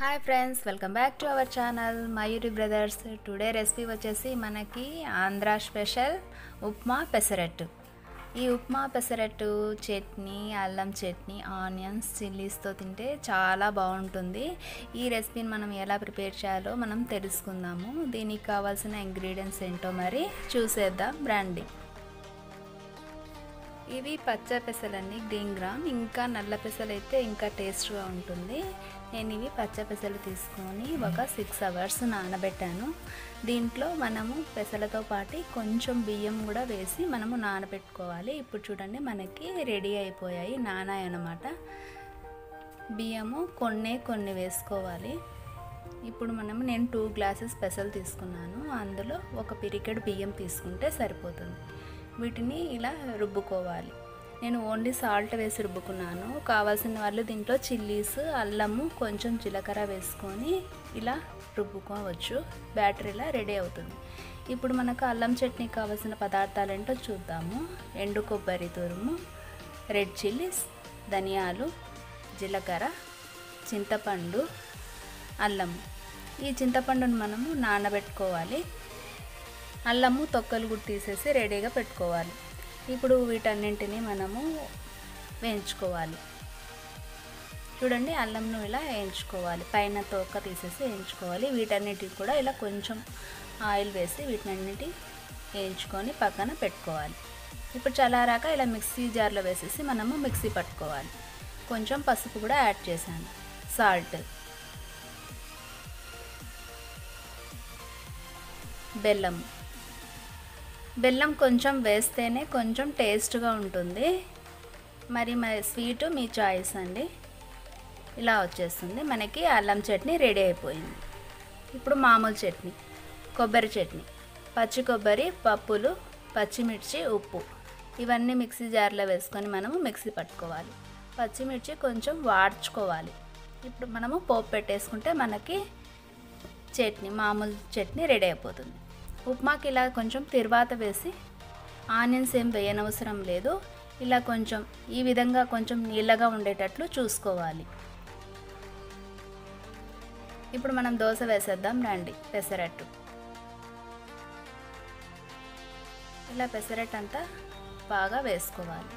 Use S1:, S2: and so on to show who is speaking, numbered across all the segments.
S1: hi friends welcome back to our channel Mayuri brothers today recipe వచ్చేసి మనకి Andhra special upma pesarattu ఈ ఉప్మా పెసరట్టు చట్నీ అల్లం చట్నీ ఆనియన్స్ చిల్లీస్తో తింటే చాలా బాగుంటుంది ఈ రెసిపీని మనం ఎలా ప్రిపేర్ చేయాలో మనం తెలుసుకుందాము దీనికి కావాల్సిన ఇంగ్రీడియంట్స్ ఏంటో మరి చూసేద్దాం రండి ఇవి పచ్చ పెసలండి గ్రీన్ గ్రామ్ ఇంకా నల్ల పెసలు అయితే ఇంకా టేస్ట్గా ఉంటుంది నేను ఇవి పచ్చ పెసలు తీసుకొని ఒక సిక్స్ అవర్స్ నానబెట్టాను దీంట్లో మనము పెసలతో పాటు కొంచెం బియ్యం కూడా వేసి మనము నానబెట్టుకోవాలి ఇప్పుడు చూడండి మనకి రెడీ అయిపోయాయి నానాయి అన్నమాట బియ్యము కొన్ని కొన్ని వేసుకోవాలి ఇప్పుడు మనము నేను టూ గ్లాసెస్ పెసలు తీసుకున్నాను అందులో ఒక పిరికెడు బియ్యం తీసుకుంటే సరిపోతుంది వీటిని ఇలా రుబ్బుకోవాలి నేను ఓన్లీ సాల్ట్ వేసి రుబ్బుకున్నాను కావాల్సిన వాళ్ళు దీంట్లో చిల్లీస్ అల్లము కొంచెం జీలకర్ర వేసుకొని ఇలా రుబ్బుకోవచ్చు బ్యాటర్ ఇలా రెడీ అవుతుంది ఇప్పుడు మనకు అల్లం చట్నీ కావాల్సిన పదార్థాలు ఏంటో చూద్దాము ఎండు కొబ్బరి తురుము రెడ్ చిల్లీస్ ధనియాలు జీలకర్ర చింతపండు అల్లము ఈ చింతపండును మనము నానబెట్టుకోవాలి అల్లము తొక్కలు కూడా తీసేసి రెడీగా పెట్టుకోవాలి ఇప్పుడు వీటన్నింటినీ మనము వేయించుకోవాలి చూడండి అల్లంను ఇలా వేయించుకోవాలి పైన తొక్క తీసేసి వేయించుకోవాలి వీటన్నిటికి కూడా ఇలా కొంచెం ఆయిల్ వేసి వీటన్నిటి వేయించుకొని పక్కన పెట్టుకోవాలి ఇప్పుడు చల్లారాక ఇలా మిక్సీ జార్లో వేసేసి మనము మిక్సీ పట్టుకోవాలి కొంచెం పసుపు కూడా యాడ్ చేశాను సాల్ట్ బెల్లం బెల్లం కొంచెం వేస్తేనే కొంచెం టేస్ట్గా ఉంటుంది మరి మరి స్వీటు మీ చాయిస్ అండి ఇలా వచ్చేస్తుంది మనకి అల్లం చట్నీ రెడీ అయిపోయింది ఇప్పుడు మామూలు చట్నీ కొబ్బరి చట్నీ పచ్చి కొబ్బరి పప్పులు పచ్చిమిర్చి ఉప్పు ఇవన్నీ మిక్సీ జార్లో వేసుకొని మనము మిక్సీ పట్టుకోవాలి పచ్చిమిర్చి కొంచెం వాడ్చుకోవాలి ఇప్పుడు మనము పోపు పెట్టేసుకుంటే మనకి చట్నీ మామూలు చట్నీ రెడీ అయిపోతుంది ఉప్మాకి ఇలా కొంచెం తిరువాత వేసి ఆనియన్స్ ఏం వేయనవసరం లేదు ఇలా కొంచెం ఈ విధంగా కొంచెం నీళ్ళగా ఉండేటట్లు చూసుకోవాలి ఇప్పుడు మనం దోశ వేసేద్దాం రండి పెసరట్టు ఇలా పెసరట్టు అంతా బాగా వేసుకోవాలి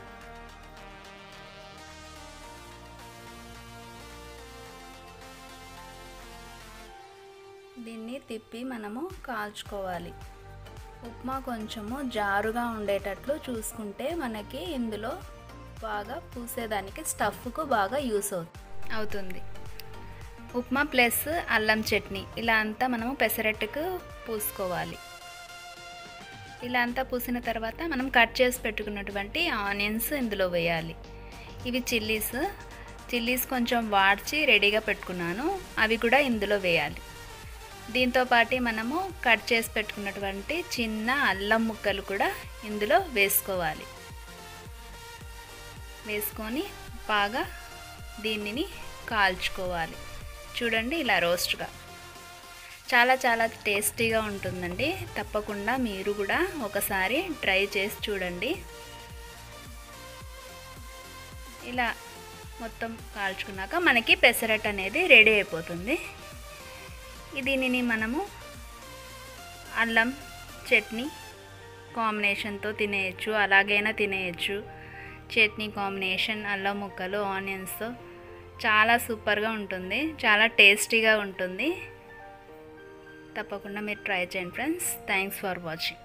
S1: దీన్ని తిప్పి మనము కాల్చుకోవాలి ఉప్మా కొంచెము జారుగా ఉండేటట్లు చూసుకుంటే మనకి ఇందులో బాగా పూసేదానికి స్టఫ్కు బాగా యూస్ అవుతుంది ఉప్మా ప్లస్ అల్లం చట్నీ ఇలా అంతా మనము పెసరట్టుకు పూసుకోవాలి ఇలా అంతా పూసిన తర్వాత మనం కట్ చేసి పెట్టుకున్నటువంటి ఆనియన్స్ ఇందులో వేయాలి ఇవి చిల్లీస్ చిల్లీస్ కొంచెం వాడ్చి రెడీగా పెట్టుకున్నాను అవి కూడా ఇందులో వేయాలి దీంతో పాటు మనము కట్ చేసి పెట్టుకున్నటువంటి చిన్న అల్లం ముక్కలు కూడా ఇందులో వేసుకోవాలి వేసుకొని బాగా దీనిని కాల్చుకోవాలి చూడండి ఇలా రోస్ట్గా చాలా చాలా టేస్టీగా ఉంటుందండి తప్పకుండా మీరు కూడా ఒకసారి ట్రై చేసి చూడండి ఇలా మొత్తం కాల్చుకున్నాక మనకి పెసరట్ అనేది రెడీ అయిపోతుంది దీనిని మనము అల్లం చట్నీ కాంబినేషన్తో తినేయచ్చు అలాగైనా తినేయచ్చు చట్నీ కాంబినేషన్ అల్లం ముక్కలు ఆనియన్స్తో చాలా సూపర్గా ఉంటుంది చాలా టేస్టీగా ఉంటుంది తప్పకుండా మీరు ట్రై చేయండి ఫ్రెండ్స్ థ్యాంక్స్ ఫర్ వాచింగ్